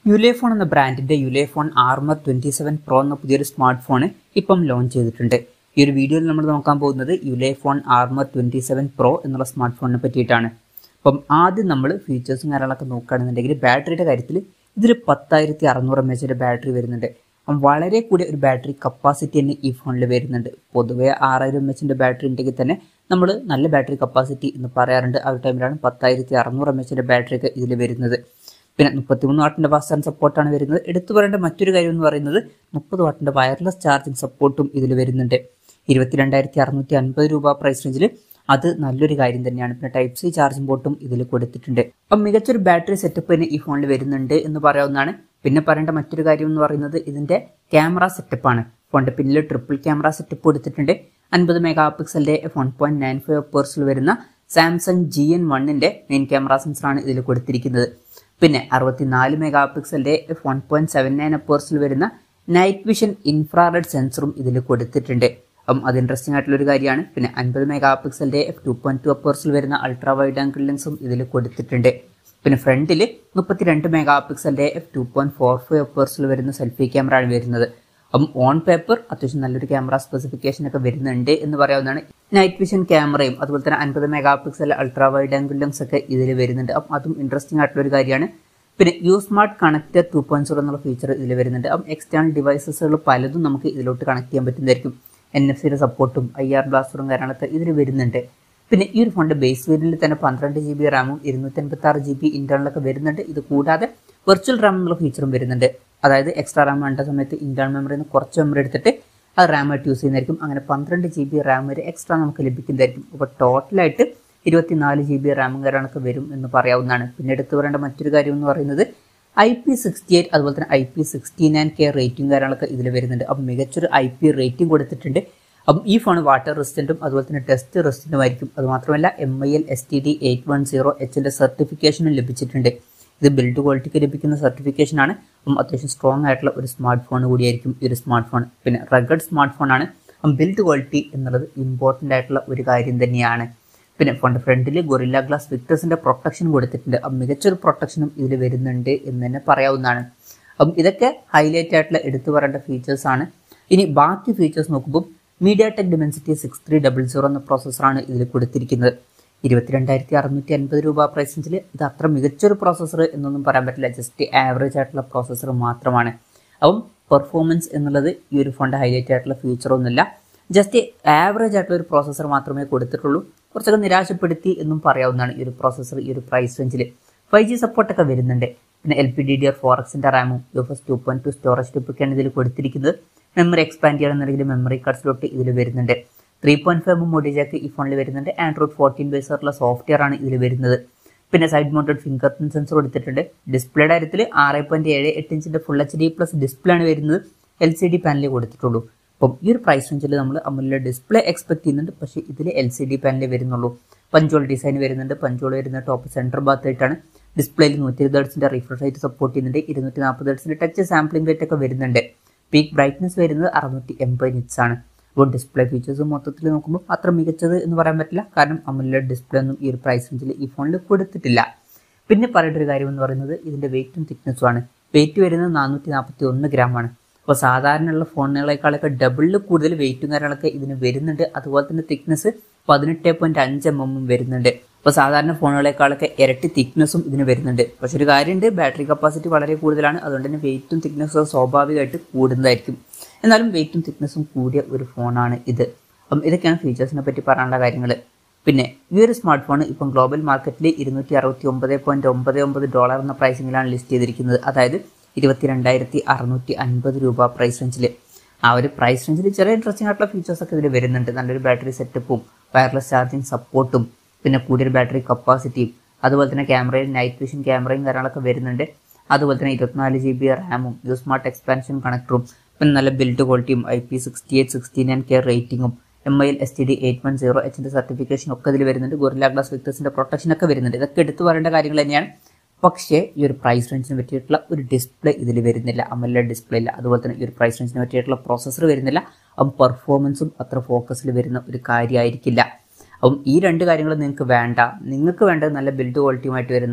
Ulefone എന്ന ബ്രാൻഡിന്റെ Ulefone armour twenty seven pro എന്ന പുതിയൊരു സ്മാർട്ട് ഫോൺ ഇപ്പം ലോഞ്ച് ചെയ്തിട്ടുണ്ട് ഈ ഒരു വീഡിയോയിൽ നമ്മൾ നോക്കാൻ പോകുന്നത് Ulefone armour twenty seven Pro എന്നുള്ള സ്മാർട്ട് ഫോണിനെ പറ്റിയിട്ടാണ് അപ്പം ആദ്യം നമ്മൾ ഫീച്ചേഴ്സും കാര്യങ്ങളൊക്കെ നോക്കുകയാണെന്നുണ്ടെങ്കിൽ ബാറ്ററിയുടെ കാര്യത്തിൽ ഇതിൽ പത്തായിരത്തി അറുന്നൂറ് എം എച്ചിൻ്റെ ബാറ്ററി വരുന്നുണ്ട് അപ്പം വളരെ കൂടിയ ഒരു ബാറ്ററി കപ്പാസിറ്റി തന്നെ ഈ ഫോണിൽ വരുന്നുണ്ട് പൊതുവേ ആറായിരം എം എച്ചിൻ്റെ ബാറ്ററി ഉണ്ടെങ്കിൽ തന്നെ നമ്മൾ നല്ല ബാറ്ററി കപ്പാസിറ്റി എന്ന് പറയാറുണ്ട് ആ ഒരു ടൈമിലാണ് പത്തായിരത്തി അറുന്നൂറ് എം എച്ചിൻ്റെ ബാറ്ററി ഒക്കെ ഇതിൽ വരുന്നത് പിന്നെ മുപ്പത്തിമൂന്ന് വാട്ടിൻ്റെ ഫാസ്റ്റ് ചാർജ് സപ്പോർട്ടാണ് വരുന്നത് എടുത്തു പറയേണ്ട മറ്റൊരു കാര്യം എന്ന് പറയുന്നത് മുപ്പത് വാട്ടിൻ്റെ വയർലെസ് ചാർജിങ് സപ്പോർട്ടും ഇതിൽ വരുന്നുണ്ട് ഇരുപത്തിരണ്ടായിരത്തി അറുന്നൂറ്റി അൻപത് രൂപ പ്രൈസ് റേഞ്ചിൽ അത് നല്ലൊരു കാര്യം തന്നെയാണ് പിന്നെ ടൈപ്പ് സി ചാർജിംഗ് പോർട്ടും ഇതിൽ കൊടുത്തിട്ടുണ്ട് അപ്പം മികച്ചൊരു ബാറ്ററി സെറ്റപ്പ് തന്നെ ഈ ഫോണിൽ വരുന്നുണ്ട് എന്ന് പറയാവുന്നതാണ് പിന്നെ പറയേണ്ട മറ്റൊരു കാര്യം എന്ന് പറയുന്നത് ഇതിന്റെ ക്യാമറ സെറ്റപ്പാണ് ഫോണിന്റെ പിന്നിൽ ട്രിപ്പിൾ ക്യാമറ സെറ്റപ്പ് കൊടുത്തിട്ടുണ്ട് അൻപത് മെഗാ പിക്സലിന്റെ വൺ പോയിന്റ് നയൻ ഫൈവ് പേഴ്സിൽ വരുന്ന സാംസങ് ജി എൻ വണ്ണിന്റെ മെയിൻ ക്യാമറ സെൻസറാണ് ഇതിൽ കൊടുത്തിരിക്കുന്നത് പിന്നെ അറുപത്തിനാല് മെഗാ പിക്സലിന്റെ വൺ പോയിന്റ് സെവൻ നയൻ പേഴ്സിൽ വരുന്ന നൈറ്റ് വിഷൻ ഇൻഫ്രാറെഡ് സെൻസറും ഇതിൽ കൊടുത്തിട്ടുണ്ട് അപ്പം അത് ഇൻട്രസ്റ്റിംഗ് ആയിട്ടുള്ള ഒരു കാര്യമാണ് പിന്നെ അൻപത് മെഗാ പിക്സലിന്റെ എഫ് ടു പോയിന്റ് ടു അപ്പേഴ്സിൽ വരുന്ന അൾട്രാ വൈഡ് ആംഗിൾ ലെൻസും ഇതിൽ കൊടുത്തിട്ടുണ്ട് പിന്നെ ഫ്രണ്ടിൽ മുപ്പത്തിരണ്ട് മെഗാ പിക്സലിന്റെ F two point four five അപ്പേഴ്സിൽ വരുന്ന സെൽഫി ക്യാമറ ആണ് വരുന്നത് അപ്പം ഓൺ പേപ്പർ അത്യാവശ്യം നല്ലൊരു ക്യാമറ സ്പെസിഫിക്കേഷൻ ഒക്കെ വരുന്നുണ്ട് എന്ന് പറയാവുന്നതാണ് നൈറ്റ് വിഷൻ ക്യാമറയും അതുപോലെ തന്നെ അൻപത് mega pixel ultra wide angle lens ഒക്കെ ഇതിൽ വരുന്നുണ്ട് അപ്പം അതും ഇൻട്രസ്റ്റിംഗ് ആയിട്ടുള്ള ഒരു കാര്യമാണ് പിന്നെ U smart connector two point zero എന്നുള്ള ഫീച്ചർ ഇതിൽ വരുന്നുണ്ട് അപ്പം എക്സ്റ്റേണൽ ഡിവൈസസുകൾ പലതും നമുക്ക് ഇതിലോട്ട് കണക്ട് ചെയ്യാൻ പറ്റുന്നതായിരിക്കും എൻ എഫ് സിയുടെ സപ്പോർട്ടും ഐ ആർ ബ്ലാസ്റ്ററും കാര്യങ്ങളൊക്കെ ഇതിൽ വരുന്നുണ്ട് പിന്നെ ഈ ഒരു ഫോണിന്റെ ബേസ് വേരിയന്റിൽ തന്നെ പന്ത്രണ്ട് ജി ബി റാമും ഇരുന്നൂറ്റി അൻപത്തി ആറ് ജി ബി ഇന്റേണലൊക്കെ വരുന്നുണ്ട് ഇത് കൂടാതെ വെർച്വൽ റാം എന്നുള്ള ഫീച്ചറും വരുന്നുണ്ട് അതായത് എക്സ്ട്രാ റാം വേണ്ട സമയത്ത് ഇന്റേണൽ മെമ്മറിയിൽ നിന്ന് കുറച്ച് മെമ്മറി എടുത്തിട്ട് അത് റാം ആയിട്ട് യൂസ് ചെയ്യുന്നതായിരിക്കും അങ്ങനെ പന്ത്രണ്ട് ജി ബി റാം വരെ എക്സ്ട്രാ നമുക്ക് ലഭിക്കുന്നതായിരിക്കും അപ്പോൾ ടോട്ടലായിട്ട് ഇരുപത്തിനാല് ജി ബി റാമും കാര്യങ്ങളൊക്കെ വരും എന്ന് പറയാവുന്നതാണ് പിന്നെ എടുത്തു പറയേണ്ട മറ്റൊരു കാര്യം എന്ന് പറയുന്നത് ഐ പി സിക്സ്റ്റി എയ്റ്റ് അതുപോലെ തന്നെ I P sixty nine K rating കാര്യങ്ങളൊക്കെ ഇതിൽ വരുന്നുണ്ട് അപ്പം മികച്ചൊരു ഐ പി റേറ്റിംഗ് കൊടുത്തിട്ടുണ്ട് അപ്പം ഈ ഫോൺ വാട്ടർ റെസിസ്റ്റൻറ്റും അതുപോലെ തന്നെ ടെസ്റ്റ് റെസിസ്റ്റൻറ്റും ആയിരിക്കും അതുമാത്രമല്ല M I L S T D eight one zero എച്ചിൻ്റെ സർട്ടിഫിക്കേഷനും ലഭിച്ചിട്ടുണ്ട് ഇത് ബിൽഡ് ക്വാളിറ്റിക്ക് ലഭിക്കുന്ന സർട്ടിഫിക്കേഷൻ ആണ് അപ്പം അത്യാവശ്യം സ്ട്രോങ് ആയിട്ടുള്ള ഒരു സ്മാർട്ട് ഫോൺ കൂടിയായിരിക്കും ഈ ഒരു സ്മാർട്ട് ഫോൺ പിന്നെ റഗഡ് സ്മാർട്ട് ഫോൺ ആണ് അപ്പം ബിൽഡ് ക്വാളിറ്റി എന്നുള്ളത് ഇമ്പോർട്ടൻ്റ് ആയിട്ടുള്ള ഒരു കാര്യം തന്നെയാണ് പിന്നെ ഫോണിൻ്റെ ഫ്രണ്ടിൽ ഗൊറില്ല ഗ്ലാസ് വിക്ടേഴ്സിൻ്റെ പ്രൊട്ടക്ഷൻ കൊടുത്തിട്ടുണ്ട് അപ്പം മികച്ചൊരു പ്രൊട്ടക്ഷനും ഇതിൽ വരുന്നുണ്ട് എന്ന് തന്നെ പറയാവുന്നതാണ് അപ്പം ഇതൊക്കെ ഹൈലൈറ്റ് ആയിട്ടുള്ള എടുത്തു പറയേണ്ട ഫീച്ചേഴ്സ് ആണ് ഇനി ബാക്കി ഫീച്ചേഴ്സ് നോക്കുമ്പോൾ MediaTek Dimensity six three double zero എന്ന പ്രോസസ്സറാണ് ഇതിൽ കൊടുത്തിരിക്കുന്നത് ഇരുപത്തിരണ്ടായിരത്തി അറുന്നൂറ്റി അൻപത് രൂപ പ്രൈസ് റേഞ്ചിൽ ഇത് അത്ര മികച്ചൊരു പ്രോസസ്സർ എന്നൊന്നും പറയാൻ പറ്റില്ല ജസ്റ്റ് ആവറേജ് ആയിട്ടുള്ള പ്രോസസ്സർ മാത്രമാണ് അപ്പം പെർഫോമൻസ് എന്നുള്ളത് ഈ ഒരു ഫോണിൻ്റെ ഹൈലൈറ്റ് ആയിട്ടുള്ള ഫീച്ചറൊന്നുമില്ല ജസ്റ്റ് ആവറേജ് ആയിട്ടുള്ള ഒരു പ്രോസസ്സർ മാത്രമേ കൊടുത്തിട്ടുള്ളൂ കുറച്ചൊക്കെ നിരാശപ്പെടുത്തി എന്നും പറയാവുന്നതാണ് ഈ ഒരു പ്രോസസ്സർ ഈ ഒരു പ്രൈസ് റേഞ്ചിൽ ഫൈവ് ജി സപ്പോർട്ടൊക്കെ വരുന്നുണ്ട് പിന്നെ L P D D R four എക്സിൻ്റെ റാമും U F S two point two storage ടിപ്പൊക്കെയാണ് ഇതിൽ കൊടുത്തിരിക്കുന്നത് മെമ്മറി എക്സ്പാൻഡ് ചെയ്യണമെന്നുണ്ടെങ്കിൽ മെമ്മറി കാർഡ് സ്ലോട്ട് ഇതിൽ വരുന്നുണ്ട് three point five M audio jack ഈ ഫോണിൽ വരുന്നുണ്ട് ആൻഡ്രോയിഡ് ഫോർട്ടീൻ ബേസ് ആയിട്ടുള്ള സോഫ്റ്റ്വെയർ ആണ് ഇതിൽ വരുന്നത് പിന്നെ side mounted fingerprint sensor കൊടുത്തിട്ടുണ്ട് ഡിസ്പ്ലേയുടെ കാര്യത്തിൽ ആറ് പോയിന്റ് ഏഴ് എട്ട് ഇഞ്ചിന്റെ full H D plus display ആണ് വരുന്നത് എൽ സി ഡി പാനലേ കൊടുത്തിട്ടുള്ളൂ അപ്പം ഈ ഒരു പ്രൈസ് റേഞ്ചിൽ നമ്മൾ അമുലിലെ ഡിസ്പ്ലേ എക്സ്പെക്ട് ചെയ്യുന്നുണ്ട് പക്ഷേ ഇതിൽ എൽ സി ഡി പാനലേ വരുന്നുള്ളൂ പഞ്ചോൾ ഡിസൈൻ വരുന്നുണ്ട് പഞ്ചോൾ വരുന്ന ടോപ്പ് സെൻറ്റർ ഭാഗത്ത് ആയിട്ടാണ് ഡിസ്പ്ലേയിൽ നൂറ്റി ഇരുപത് ഹെർട്സിന്റെ റിഫ്രഷ് റേറ്റ് സപ്പോർട്ട് ചെയ്യുന്നുണ്ട് ഇരുന്നൂറ്റി നാൽപ്പത് ഹെർട്സിന്റെ ടച്ച് സാമ്പിളിംഗ് റേറ്റ് ഒക്കെ വരുന്നുണ്ട് പീക്ക് ബ്രൈറ്റ്നസ് വരുന്നത് അറുന്നൂറ്റി എൺപത് നിറ്റ്സ് ആണ് അപ്പോൾ ഡിസ്പ്ലേ ഫീച്ചേഴ്സ് മൊത്തത്തിൽ നോക്കുമ്പോൾ അത്ര മികച്ചത് എന്ന് പറയാൻ പറ്റില്ല കാരണം അമുലിലെ ഡിസ്പ്ലേ ഒന്നും ഈ ഒരു പ്രൈസ് റേഞ്ചിൽ ഈ ഫോണിൽ കൊടുത്തിട്ടില്ല പിന്നെ പറയേണ്ട ഒരു കാര്യം എന്ന് പറയുന്നത് ഇതിന്റെ വെയിറ്റും തിക്നെസ്സും ആണ് വെയിറ്റ് വരുന്നത് നാനൂറ്റി നാൽപ്പത്തി ഒന്ന് ഗ്രാം ആണ് അപ്പോൾ സാധാരണയുള്ള ഫോണുകളെക്കാളൊക്കെ ഡബിളിൽ കൂടുതൽ വെയിറ്റും കാര്യങ്ങളൊക്കെ ഇതിന് വരുന്നുണ്ട് അതുപോലെ തന്നെ തിക്നെസ് പതിനെട്ട് പോയിന്റ് അഞ്ച് എം എമ്മും വരുന്നുണ്ട് അപ്പോൾ സാധാരണ ഫോണുകളെക്കാളൊക്കെ ഇരട്ടി തിക്നെസ്സും ഇതിന് വരുന്നുണ്ട് പക്ഷെ ഒരു കാര്യമുണ്ട് ബാറ്ററി കപ്പാസിറ്റി വളരെ കൂടുതലാണ് അതുകൊണ്ട് തന്നെ വെയിറ്റും തിക്നെസ്സും സ്വാഭാവികമായിട്ട് കൂടുന്നതായിരിക്കും എന്നാലും വെയിറ്റും തിക്നെസ്സും കൂടിയ ഒരു ഫോണാണ് ഇത് അപ്പം ഇതൊക്കെയാണ് ഫീച്ചേഴ്സിനെ പറ്റി പറയാനുള്ള കാര്യങ്ങൾ പിന്നെ ഈ ഒരു സ്മാർട്ട് ഫോൺ ഇപ്പം ഗ്ലോബൽ മാർക്കറ്റിൽ ഇരുന്നൂറ്റി അറുപത്തി ഒമ്പത് പോയിന്റ് ഒമ്പത് ഒമ്പത് ഡോളർ എന്ന പ്രൈസിങ്ങിലാണ് ലിസ്റ്റ് ചെയ്തിരിക്കുന്നത് അതായത് ഇരുപത്തിരണ്ടായിരത്തി അറുന്നൂറ്റി അൻപത് രൂപ പ്രൈസ് റേഞ്ചിൽ ആ ഒരു പ്രൈസ് റേഞ്ചിൽ ചെറിയ ഇൻട്രസ്റ്റിംഗ് ആയിട്ടുള്ള ഫീച്ചേഴ്സ് ഒക്കെ ഇതിൽ വരുന്നുണ്ട് നല്ലൊരു ബാറ്ററി സെറ്റപ്പും വയർലെസ് ചാർജിങ് സപ്പോർട്ടും പിന്നെ കൂടിയൊരു ബാറ്ററി കപ്പാസിറ്റിയും അതുപോലെ തന്നെ ക്യാമറയിൽ നൈറ്റ് വിഷൻ ക്യാമറയും കാര്യങ്ങളൊക്കെ വരുന്നുണ്ട് അതുപോലെ തന്നെ ഇരുപത്തിനാല് ജി ബി റാമും യു സ്മാർട്ട് എക്സ്പാൻഷൻ കണക്ടറും പിന്നെ നല്ല ബിൽഡ് ക്വാളിറ്റിയും I P sixty eight sixty nine K റേറ്റിംഗും M I L S T D eight one zero എച്ചിൻ്റെ സർട്ടിഫിക്കേഷൻ ഒക്കെ ഇതിൽ വരുന്നുണ്ട് ഗൊറില്ല ഗ്ലാസ് വിക്ടേഴ്സിൻ്റെ പ്രൊട്ടക്ഷൻ ഒക്കെ വരുന്നുണ്ട് ഇതൊക്കെ എടുത്തു പറയേണ്ട കാര്യങ്ങൾ തന്നെയാണ് പക്ഷേ ഈ ഒരു പ്രൈസ് റേഞ്ചിന് പറ്റിയിട്ടുള്ള ഒരു ഡിസ്പ്ലേ ഇതിൽ വരുന്നില്ല അമല ഡിസ്പ്ലേ ഇല്ല അതുപോലെ തന്നെ ഈ ഒരു പ്രൈസ് റേഞ്ചിന് പറ്റിയിട്ടുള്ള പ്രോസസ്സർ വരുന്നില്ല അപ്പം പെർഫോമൻസും അത്ര ഫോക്കസിൽ വരുന്ന ഒരു കാര്യമായിരിക്കില്ല അപ്പം ഈ രണ്ട് കാര്യങ്ങൾ നിങ്ങൾക്ക് വേണ്ട നിങ്ങൾക്ക് വേണ്ടത് നല്ല ബിൽഡ് ക്വാളിറ്റിയുമായിട്ട് വരുന്ന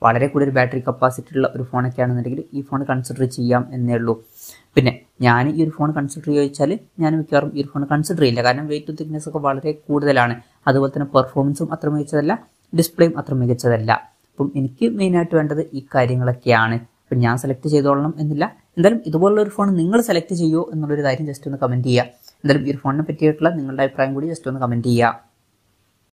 വളരെ കൂടുതൽ ബാറ്ററി കപ്പാസിറ്റി ഉള്ള ഒരു ഫോണൊക്കെ ആണെന്നുണ്ടെങ്കിൽ ഈ ഫോൺ കൺസിഡർ ചെയ്യാം എന്നേ ഉള്ളൂ പിന്നെ ഞാൻ ഈ ഒരു ഫോൺ കൺസിഡർ ചോദിച്ചാൽ ഞാൻ മിക്കവാറും ഈ ഒരു ഫോൺ കൺസിഡർ ചെയ്യില്ല കാരണം വെയിറ്റ് ടു തിക്നെസ് ഒക്കെ വളരെ കൂടുതലാണ് അതുപോലെ തന്നെ പെർഫോമൻസും അത്ര മികച്ചതല്ല ഡിസ്പ്ലേയും അത്ര മികച്ചതല്ല അപ്പം എനിക്ക് മെയിനായിട്ട് വേണ്ടത് ഈ കാര്യങ്ങളൊക്കെയാണ് അപ്പം ഞാൻ സെലക്ട് ചെയ്തോളണം എന്നില്ല എന്തായാലും ഇതുപോലുള്ള ഒരു ഫോൺ നിങ്ങൾ സെലക്ട് ചെയ്യുമോ എന്നുള്ളൊരു കാര്യം ജസ്റ്റ് ഒന്ന് കമൻറ്റ് ചെയ്യുക എന്തായാലും ഈ ഒരു ഫോണിനെ പറ്റിയിട്ടുള്ള നിങ്ങളുടെ അഭിപ്രായം കൂടി ജസ്റ്റ് ഒന്ന് കമൻറ്റ് ചെയ്യുക